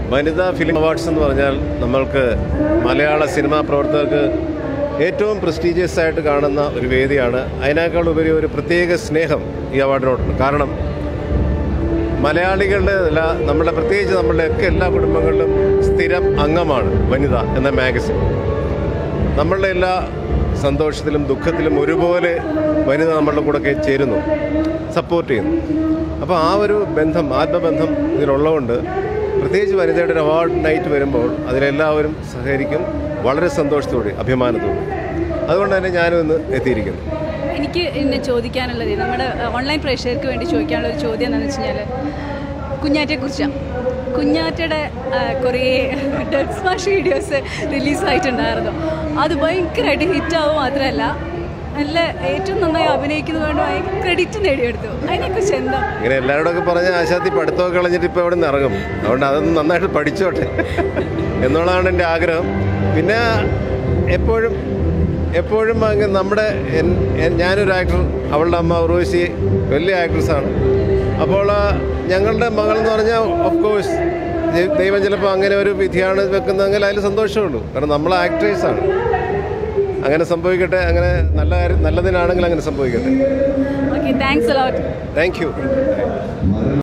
വനിതാ film awards എന്ന് പറഞ്ഞാൽ നമ്മൾക്ക് മലയാള സിനിമാ പ്രവർത്തകർക്ക് ഏറ്റവും പ്രസ്റ്റീജിയസ് ആയിട്ട് കാണുന്ന ഒരു വേദിയാണ് അതിനേക്കാൾ ഉപരി ഒരു പ്രത്യേക സ്നേഹം ഈ അവാർഡിനോടുണ്ട് കാരണം മലയാളികളുടെ അല്ല നമ്മുടെ പ്രത്യേകിച്ച് നമ്മളുടെ ഒക്കെ എല്ലാ കുടുംബങ്ങളിലും സ്ഥിരം അംഗമാണ് വനിത എന്ന മാഗസിൻ നമ്മളുടെ എല്ലാ സന്തോഷത്തിലും ദുഃഖത്തിലും ഒരുപോലെ വനിത നമ്മളുടെ കൂടെ ചേരുന്നു സപ്പോർട്ട് ചെയ്യുന്നു അപ്പോൾ ആ ഒരു ബന്ധം ആത്മബന്ധം ഇതിലുള്ളതുകൊണ്ട് പ്രത്യേകിച്ച് വനിതയുടെ ഒരു അവാർഡ് നൈറ്റ് വരുമ്പോൾ അതിലെല്ലാവരും സഹകരിക്കും വളരെ സന്തോഷത്തോടെ അഭിമാനത്തോടെ അതുകൊണ്ട് തന്നെ ഞാനും ഇന്ന് എത്തിയിരിക്കുന്നു എനിക്ക് ഇന്ന് ചോദിക്കാനുള്ളത് നമ്മുടെ ഓൺലൈൻ പ്രേക്ഷകർക്ക് വേണ്ടി ചോദിക്കാനുള്ള ഒരു ചോദ്യം എന്താണെന്ന് വെച്ച് കഴിഞ്ഞാൽ കുഞ്ഞാറ്റയെക്കുറിച്ചാണ് കുഞ്ഞാറ്റയുടെ ആ, കുറേ ഡെഡ് സ്മാഷ് വീഡിയോസ് റിലീസായിട്ടുണ്ടായിരുന്നു അത് ഭയങ്കരമായിട്ട് ഹിറ്റാവും മാത്രമല്ല നല്ല ഏറ്റവും നന്നായി അഭിനയിക്കുന്നതുകൊണ്ട് ഭയങ്കര ക്രെഡിറ്റ് നേടിയെടുത്തു അതിനെക്കുറിച്ച് എന്താ ഇങ്ങനെ എല്ലാവരോടൊക്കെ പറഞ്ഞ ആശാത്തി പഠിത്തമൊക്കെ കളഞ്ഞിട്ട് ഇപ്പോൾ ഇവിടെ നിന്ന് ഇറങ്ങും അതുകൊണ്ട് അതൊന്ന് നന്നായിട്ട് പഠിച്ചോട്ടെ എന്നുള്ളതാണ് എൻ്റെ ആഗ്രഹം പിന്നെ എപ്പോഴും എപ്പോഴും അങ്ങ് നമ്മുടെ എൻ- എൻ- ഞാനൊരു ആക്ടർ അവളുടെ അമ്മ ഉർവശി വലിയ ആക്ട്രസ്സാണ് അപ്പോൾ ആ, ഞങ്ങളുടെ മകൾ എന്ന് പറഞ്ഞാൽ ഓഫ് കോഴ്സ് ദൈവം ചിലപ്പോൾ അങ്ങനെ ഒരു വിധിയാണ് വെക്കുന്നതെങ്കിൽ അതിൽ സന്തോഷമുള്ളൂ കാരണം നമ്മൾ ആക്ട്രേഴ്സാണ് അങ്ങനെ സംഭവിക്കട്ടെ അങ്ങനെ നല്ല കാര്യം നല്ലതിനാണെങ്കിൽ അങ്ങനെ സംഭവിക്കട്ടെ okay thanks a lot thank U